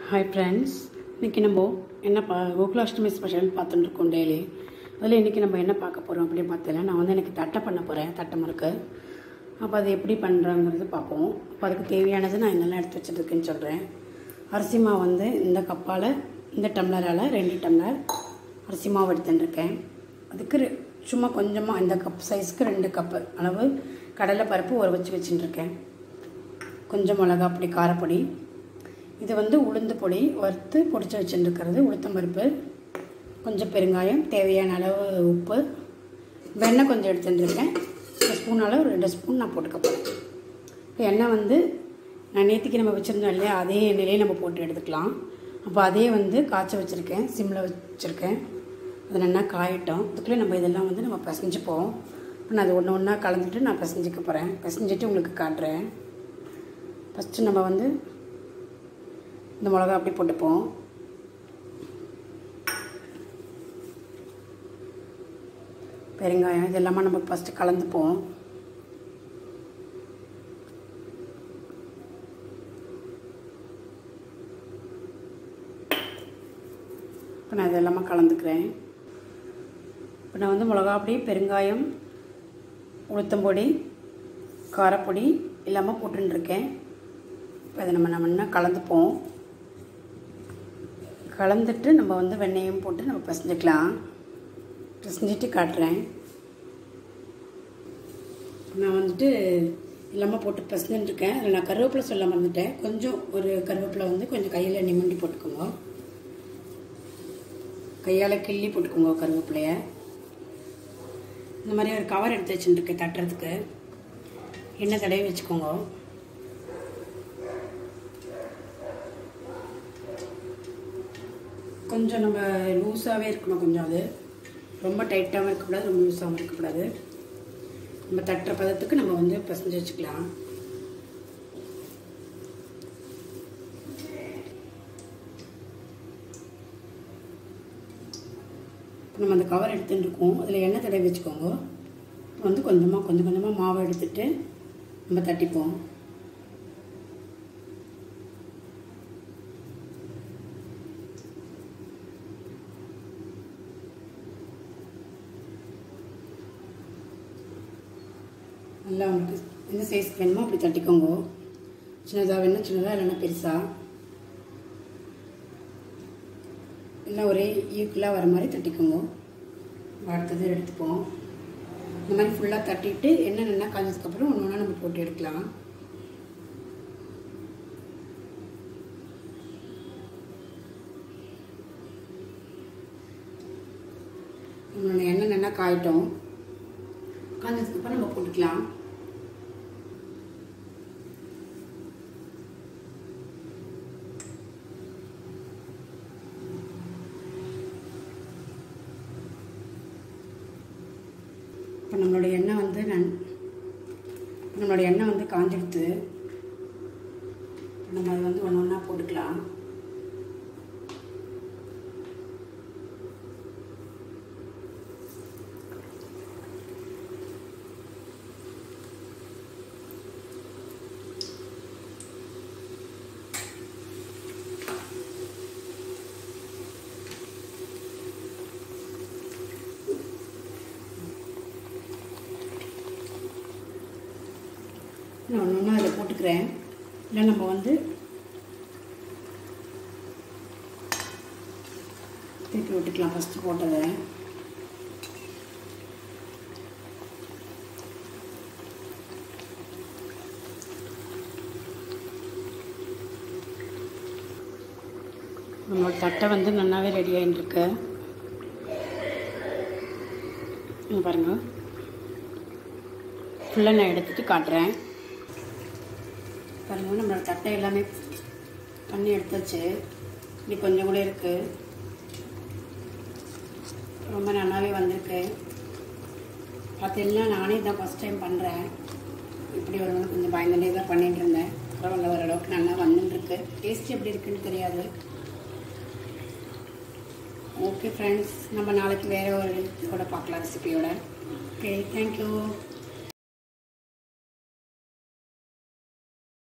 hi friends இன்றைக்கி நம்ம என்ன பா கோகுலாஷ்டமி ஸ்பெஷல் பார்த்துட்டு இருக்கோம் டெய்லி அதில் இன்றைக்கி நம்ம என்ன பார்க்க போகிறோம் அப்படின்னு பார்த்தீங்கன்னா நான் வந்து எனக்கு தட்டை பண்ண போகிறேன் தட்டை முறுக்கு அப்போ அது எப்படி பண்ணுறாங்கிறது பார்ப்போம் அப்போ அதுக்கு தேவையானது நான் என்னெல்லாம் எடுத்து வச்சுருக்கேன்னு சொல்கிறேன் அரிசி மாவு வந்து இந்த கப்பால் இந்த டம்ளரால் ரெண்டு டம்ளர் அரிசி மாவு எடுத்துட்டுருக்கேன் அதுக்கு ரெ- சும்மா கொஞ்சமாக இந்த கப் சைஸ்க்கு ரெண்டு கப்பு அளவு கடலை பருப்பு ஊற வச்சு வச்சுட்டுருக்கேன் கொஞ்சம் மிளகா பொடி காரப்பொடி இது வந்து உளுந்து பொடி வறுத்து பொடிச்சு வச்சுருக்கிறது உளுத்தம்பருப்பு கொஞ்சம் பெருங்காயம் தேவையான அளவு உப்பு வெண்ணெய் கொஞ்சம் எடுத்துட்டுருக்கேன் ஒரு ஸ்பூன் அளவு ரெண்டு ஸ்பூன் நான் போட்டுக்க போகிறேன் இப்போ எண்ணெய் வந்து நான் நேற்றுக்கு நம்ம வச்சுருந்தோம் இல்லையா அதே எண்ணெயிலே நம்ம போட்டு எடுத்துக்கலாம் அப்போ அதே வந்து காய்ச்ச வச்சுருக்கேன் சிம்மில் வச்சுருக்கேன் அது நல்லா காயட்டும் அதுக்குள்ளே நம்ம இதெல்லாம் வந்து நம்ம பிசைஞ்சுப்போம் இப்போ நான் அது ஒன்று ஒன்றா கலந்துட்டு நான் பிசைஞ்சிக்க போகிறேன் பிசைஞ்சிட்டு உங்களுக்கு காட்டுறேன் ஃபஸ்ட்டு நம்ம வந்து இந்த மிளகா அப்படி போட்டுப்போம் பெருங்காயம் இது எல்லாமே நம்ம ஃபஸ்ட்டு கலந்துப்போம் இப்போ நான் இது எல்லாமே கலந்துக்கிறேன் இப்போ நான் வந்து மிளகா பொடி பெருங்காயம் உளுத்தம்பொடி காரப்பொடி எல்லாமே போட்டுருக்கேன் இப்போ அதை நம்ம நம்ம என்ன கலந்துப்போம் கலந்துட்டு நம்ம வந்து வெண்ணெயும் போட்டு நம்ம பிசைஞ்சிக்கலாம் பிசைஞ்சிட்டு காட்டுறேன் நான் வந்துட்டு எல்லாமே போட்டு பிசைஞ்சுட்டுருக்கேன் அதில் நான் கருவேப்பிலை சொல்ல மறந்துட்டேன் கொஞ்சம் ஒரு கருவேப்பிலை வந்து கொஞ்சம் கையில் நிமிண்டி போட்டுக்கோங்க கையால் கிள்ளி போட்டுக்கோங்க கருவேப்பிலையை இந்த மாதிரி ஒரு கவர் எடுத்து வச்சுட்டுருக்கேன் தட்டுறதுக்கு எண்ணெய் தடவி வச்சுக்கோங்க கொஞ்சம் நம்ம லூஸாகவே இருக்கணும் கொஞ்சம் அது ரொம்ப டைட்டாகவும் இருக்கக்கூடாது ரொம்ப லூஸாகவும் இருக்கக்கூடாது நம்ம தட்டுற பதத்துக்கு நம்ம வந்து பிசைஞ்சு வச்சுக்கலாம் இப்போ நம்ம அந்த கவர் எடுத்துட்டு இருக்கோம் அதில் எண்ணெய் தடவி வச்சுக்கோங்க வந்து கொஞ்சமாக கொஞ்சம் கொஞ்சமாக மாவு எடுத்துட்டு நம்ம தட்டிப்போம் நல்லா உங்களுக்கு எந்த சைஸ் வேணுமோ அப்படி தட்டிக்கோங்க சின்னதாக வேணும் சின்னதாக இல்லைன்னா பெருசாக எல்லாம் ஒரே ஈக்குவலாக வர மாதிரி தட்டிக்கோங்க அடுத்தது எடுத்துப்போம் இந்த மாதிரி ஃபுல்லாக தட்டிட்டு எண்ணெய் நல்லா காய்ஞ்சதுக்கப்புறம் ஒன்று ஒன்றா நம்ம போட்டு எடுக்கலாம் நம்மளோட எண்ணெய் நல்லா காயட்டும் காய்ஞ்சதுக்கப்புறம் நம்ம போட்டுக்கலாம் இப்போ நம்மளோட எண்ணெய் வந்து நான் நம்மளோட எண்ணெய் வந்து காஞ்சிடுத்து இப்போ நம்ம அதை வந்து ஒன்று ஒன்றா போட்டுக்கலாம் நான் ஒன்று ஒன்றா அதில் போட்டுக்கிறேன் இல்லை நம்ம வந்து திருப்பி விட்டுக்கலாம் ஃபஸ்ட்டு போட்டதை நம்மளோட தட்டை வந்து நல்லாவே ரெடி ஆகிட்டுருக்கு இங்க பாருங்க ஃபுல்லாக நான் எடுத்துட்டு காட்டுறேன் பாருங்க நம்மளோட தட்டை எல்லாமே பண்ணி எடுத்தாச்சு இன்னி கொஞ்சம் கூட இருக்குது ரொம்ப நல்லாவே வந்திருக்கு பார்த்தீங்கன்னா நானே தான் ஃபஸ்ட் டைம் பண்ணுறேன் இப்படி ஒரு கொஞ்சம் பயந்துட்டே தான் பண்ணிட்டு இருந்தேன் பரவாயில்ல ஓரளவுக்கு நல்லா வந்துட்டுருக்கு டேஸ்ட் எப்படி இருக்குன்னு தெரியாது ஓகே ஃப்ரெண்ட்ஸ் நம்ம நாளைக்கு வேறு ஒரு இதோட பார்க்கலாம் ரெசிபியோட ஓகே தேங்க்யூ